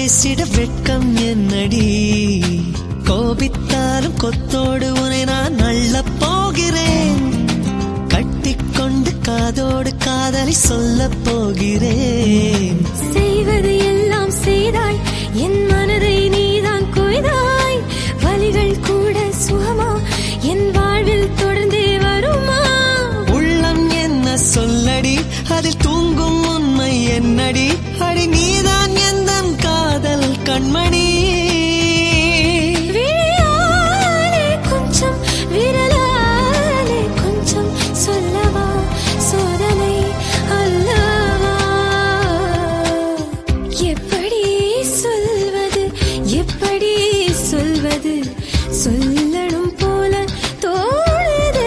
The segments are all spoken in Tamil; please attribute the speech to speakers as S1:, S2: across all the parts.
S1: பேசிட வெட்கம் என்னடி கோபித்தாலும் கொத்தோடு உனை நான் அள்ள போகிறேன் கட்டிக்கொண்டு காதோடு காதலை சொல்ல போகிறேன்
S2: செய்வது எல்லாம் செய்தாய் என் மனதை நீதான் கொய்தாய் வலிகள் கூட சுகமா என் வாழ்வில் தொடர்ந்தே வருமா
S1: உள்ளம் என்ன சொல்லடி அதில் தூங்கும் உண்மை என்னடி அடி நீதான் எந்த காதல் கண்மணி
S2: விழியாலே கொஞ்சம் விரலாலே கொஞ்சம் சொல்லவா சோதனை அல்லவா எப்படி சொல்வது எப்படி சொல்வது சொல்லணும் போல தோணுதே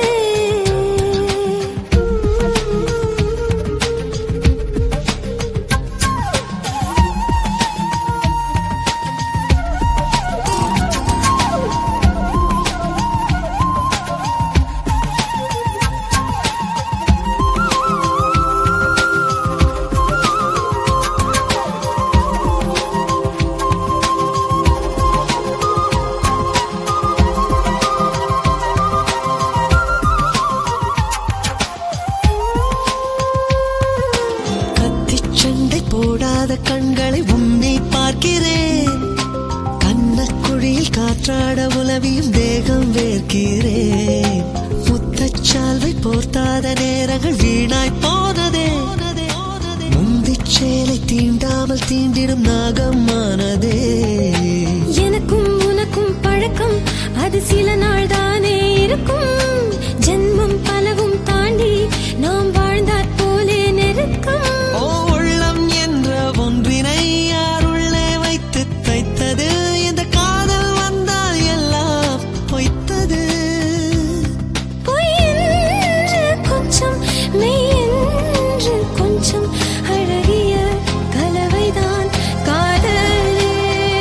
S1: கத்திச் சண்டை போடாத கண்களை உன்னை பார்க்கிறேன் கண்ணக்குழியில் காற்றாட உலவியும் தேகம் வேர்க்கிறேன் முத்தச்சால்வை போர்த்தாத நேரங்கள் வீணாய் போனதே முந்திச் சேலை தீண்டாமல் தீண்டிடும் நாகமானதே
S2: எனக்கும் உனக்கும் பழக்கம் அது சில நாள் தானே இருக்கும் ஜென்மம் பலவும் தாண்டி நாம் வாழ்ந்தாற் போலே நெருக்கம்
S1: ஓ உள்ளம் என்ற ஒன்றினை யாருள்ளே வைத்து தைத்தது இந்த காதல் வந்தால் எல்லாம் பொய்த்தது
S2: பொய் என்று கொஞ்சம் மெய் என்று கொஞ்சம் அழகிய கலவைதான் காதலே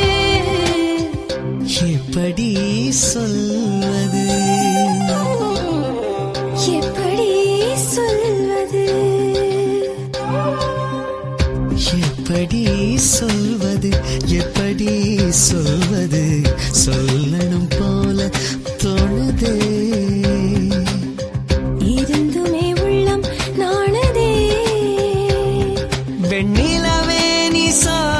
S1: எப்படி சொல்வது
S2: எப்படி சொல்வது
S1: எப்படி சொல்வது எப்படி சொல்வது சொல்லணும் போல தோணுதே
S2: இருந்துமே உள்ளம் நாணதே
S1: வெண்ணிலவே நீ சா